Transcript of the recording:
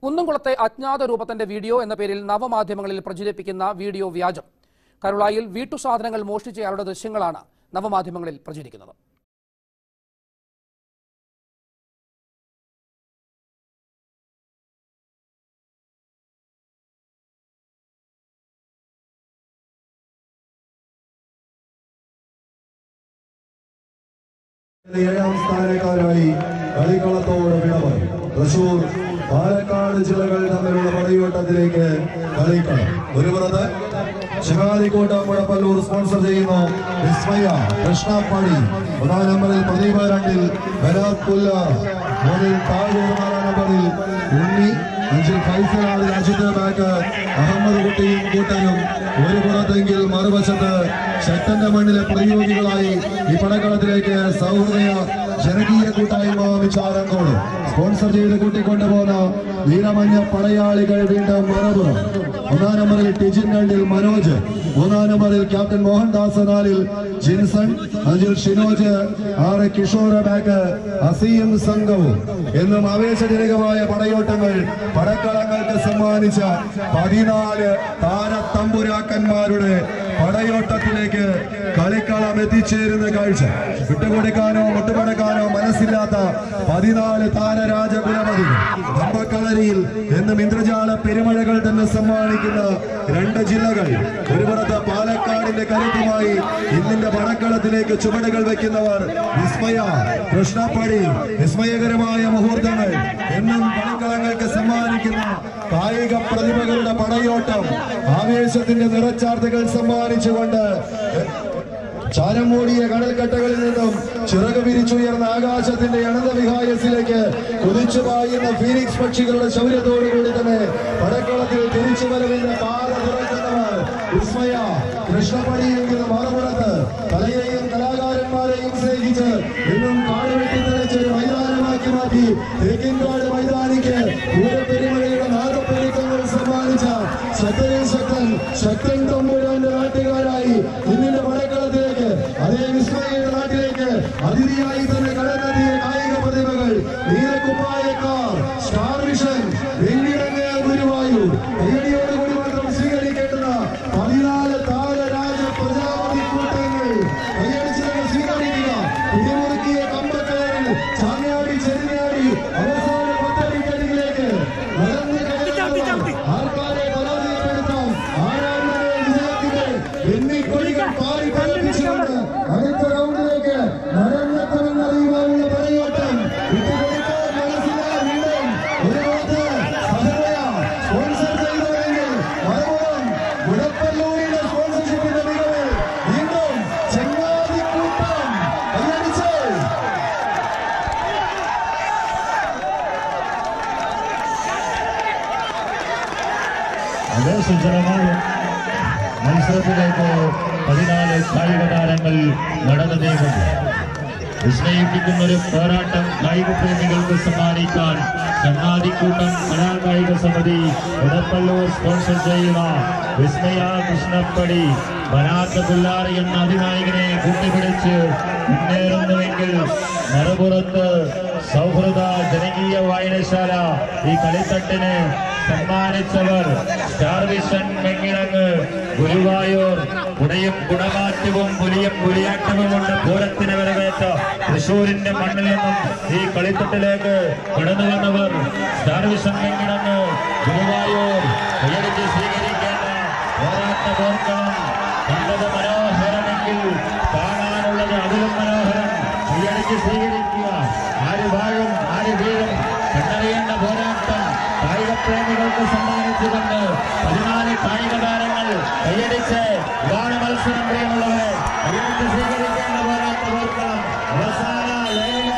കുന്നംകുളത്തെ അജ്ഞാത രൂപത്തിന്റെ വീഡിയോ എന്ന പേരിൽ നവമാധ്യമങ്ങളിൽ പ്രചരിപ്പിക്കുന്ന വീഡിയോ വ്യാജം കരുളായിൽ വീട്ടുസാധനങ്ങൾ മോഷ്ടിച്ചയാളുടെ ദൃശ്യങ്ങളാണ് നവമാധ്യമങ്ങളിൽ പ്രചരിക്കുന്നത് ഏഴാം സ്ഥാനക്കാരായി കളിക്കളത്തോട് വിടവ് തൃശൂർ പാലക്കാട് ജില്ലകൾ തമ്മിലുള്ള പടയോട്ടത്തിലേക്ക് കളിക്കളം ഒരു പുറത്ത് ശിവാലിക്കോട്ട മുഴപ്പല്ലൂർ സ്പോൺസർ ചെയ്യുന്നു വിസ്മയ കൃഷ്ണപ്പാടി ഒന്നാം നമ്പറിൽ പ്രദീപ രണ്ടിൽ ബലാത് പുല്ലാർ മൂന്നിൽ താഴൂർ നാലാം നമ്പറിൽ ഉണ്ണി അഞ്ചിൽ ഫൈസലാണ് രാജ്യത്തെ ബാക്ക് അഹമ്മദ് കുട്ടിയും കൂട്ടരും ഒരു പുറത്തെങ്കിൽ മറുവശത്ത് ശക്തന്റെ മണ്ണിലെ പ്രതിയോഗികളായി ഈ പടക്കളത്തിലേക്ക് സൗഹൃദയ ജനകീയ കൂട്ടായ്മ വിചാരങ്കോട് സ്പോൺസർ ചെയ്ത് കൂട്ടിക്കൊണ്ടുപോകുന്ന വീരമഞ്ഞ പടയാളികൾ വീണ്ടും മറപുറം ഒന്നാം നമ്പറിൽ ടിജിൻ രണ്ടിൽ മനോജ് മൂന്നാം നമ്പറിൽ ക്യാപ്റ്റൻ മോഹൻദാസ് നാലിൽ ജിൻസൺ അഞ്ചിൽ ഷിനോജ് ആറ് കിഷോർ ബാക്ക് അസീം സംഘവും എന്നും ആവേശജനകമായ പടയോട്ടങ്ങൾ പടക്കളങ്ങൾക്ക് സമ്മാനിച്ച പതിനാല് താരത്തമ്പുരാക്കന്മാരുടെ പടയോട്ടത്തിലേക്ക് കളിക്കളം എത്തിച്ചേരുന്ന കാഴ്ച വിട്ടുകൊടുക്കാനോ മുട്ടുപടക്കാനോ മനസ്സില്ലാത്ത പതിനാല് താരരാജകുലമതികൾ ദമ്പക്കളരിയിൽ എന്നും ഇന്ദ്രജാല പെരുമഴകൾ തന്നെ സമ്മാനിക്കുന്ന രണ്ട് ജില്ലകൾ ഒരു പുറത്ത് പാലക്കാടിന്റെ കരുത്തുമായി ഇന്നിന്റെ പടക്കളത്തിലേക്ക് ചുവടുകൾ വെക്കുന്നവർ വിസ്മയ കൃഷ്ണപ്പടി വിസ്മയകരമായ മുഹൂർത്തങ്ങൾ എന്നും കളിക്കളങ്ങൾക്ക് സമ്മാനിക്കുന്ന കായിക പ്രതിഭകളുടെ പടയോട്ടം ആവേശത്തിന്റെ നിറച്ചാർത്തുകൾ സമ്മാനിച്ചുകൊണ്ട് ചാരം മൂടിയ കടൽക്കട്ടകളിൽ നിന്നും ചിറക് വിരിച്ചുയർന്ന ആകാശത്തിന്റെ അനന്തവിഹായസിലേക്ക് കുതിച്ചു പായുന്ന ഫീനിക്സ് പക്ഷികളുടെ ശൗര്യത്തോടുകൂടി തന്നെ പടക്കളത്തിൽ തിരിച്ചു വരവിന്റെ പാത തുറക്കുന്നവർ വിസ്മയ കൃഷ്ണപ്പടിയെങ്കിലും മറുപുറത്ത് കലയെയും കലാകാരന്മാരെയും സ്നേഹിച്ച് ഇന്നും കാട് വെട്ടിത്തെളിച്ച് ഒരു മൈതാനമാക്കി മാറ്റി തേക്കിൻകാട് മൈതാനിക്ക് പൂരപ്പെരുമഴയുടെ നാഗപ്പെരുക്കങ്ങൾ സമ്മാനിച്ച ശക്തനെ ശക്തൻ ശക്തൻ തമ്പുരാന്റെ നാട്ടുകാരായി ഇന്നിന്റെ പടക്കളത്തിലേക്ക് അതേ വിസ്മയുടെ നാട്ടിലേക്ക് അതിഥിയായി തന്നെ കടന്നെത്തിയ കായിക പ്രതിഭകൾ നീലക്കുപ്പായക്കാർ സ്റ്റാർ വിഷൻ വെങ്കിടങ്ങ് ഗുരുവായൂർ കയ്യടിയോടുകൂടി മാത്രം സ്വീകരിക്കേണ്ടുന്ന പതിനാല് താരരാജ പ്രജാപതി കൂട്ടങ്ങൾ കയ്യടിച്ച് തന്നെ സ്വീകരിക്കുക പിടിമുറുക്കിയ കമ്പക്കയറിൽ ചാങ്ങാടി ചെരിഞ്ഞാടി അവസാന പത്തടിക്കരികിലേക്ക് നടന്ന് കയറുന്നവർ ആൾക്കാരെ പരാജയപ്പെടുത്താം ആരാധനയെ വിജയത്തിന്റെ വെണ്ണിക്കൊടികൾ പാറി പറപ്പിച്ചുകൊണ്ട് അടുത്ത റൗണ്ടിലേക്ക് നടന്നെത്തുമെന്നറിയുവാനുള്ള പടയോട്ടം വിട്ടുകൊടുക്കാൻ മനസ്സില്ല വീണ്ടും ഒരു ലോകത്ത് സഹോദര സ്പോൺസർ ചെയ്തവരെങ്കിൽ മറുപുറം മുടപ്പല്ലൂരിന്റെ സ്പോൺസർഷിപ്പിന്റെ മികവ് വീണ്ടും ചെങ്ങാതിക്കൂട്ടം കൈയടിച്ച് ആവേശജനമായ മത്സരത്തിലേക്ക് പതിനാല് കായിക താരങ്ങൾ നടന്നു നീങ്ങുന്നു വിസ്മയിപ്പിക്കുന്ന ഒരു പോരാട്ടം കായിക പ്രേമികൾക്ക് സമ്മാനിക്കാൻ ചങ്ങാതിക്കൂട്ടം കലാകായിക സമിതി ഉടപ്പള്ളൂർ സ്പോൺസർ ചെയ്യുന്ന വിസ്മയ കൃഷ്ണപ്പടി വനാത്ത പിള്ളാറി എന്ന അതിനായകനെ കൂട്ടിപ്പിടിച്ച് മുന്നേറുന്നുവെങ്കിൽ മറുപുറത്ത് സൗഹൃദ ജനകീയ വായനശാല ഈ കളിത്തട്ടിന് സമ്മാനിച്ചവർ സ്റ്റാർ വിഷൻ വെങ്ങിളങ്ങ് ഗുരുവായൂർ കുടയും ഗുണമാറ്റവും പുലിയും പുലിയാട്ടവും കൊണ്ട് പൂരത്തിന് വരവേറ്റ തൃശൂരിന്റെ മണ്ണിൽ നിന്നും ഈ കളിത്തട്ടിലേക്ക് കടന്നു വന്നവർ സ്റ്റാർ വിഷൻ വെങ്ങിളങ്ങ് ഗുരുവായൂർ കൈയടിച്ച് സ്വീകരിക്കേണ്ട പോരാട്ട പോർക്കണം കണ്ടത് മനോഹരമെങ്കിൽ കാണാനുള്ളത് അതിലും മനോഹരം കൈയടിച്ച് സ്വീകരിക്കുക ആര് വാഴും ആര് വീഴും കണ്ടറിയേണ്ട പോരാട്ടം കായിക പ്രേമികൾക്ക് സമ്മാനിച്ചുകൊണ്ട് പതിനാല് കായിക താരങ്ങൾ കൈയടിച്ച് ഇതാണ് മത്സരം പ്രിയമുള്ളവരെ കൈയടിച്ച് സ്വീകരിക്കേണ്ട പോരാട്ടം ഓർക്കണം അവസാന ലൈനിൽ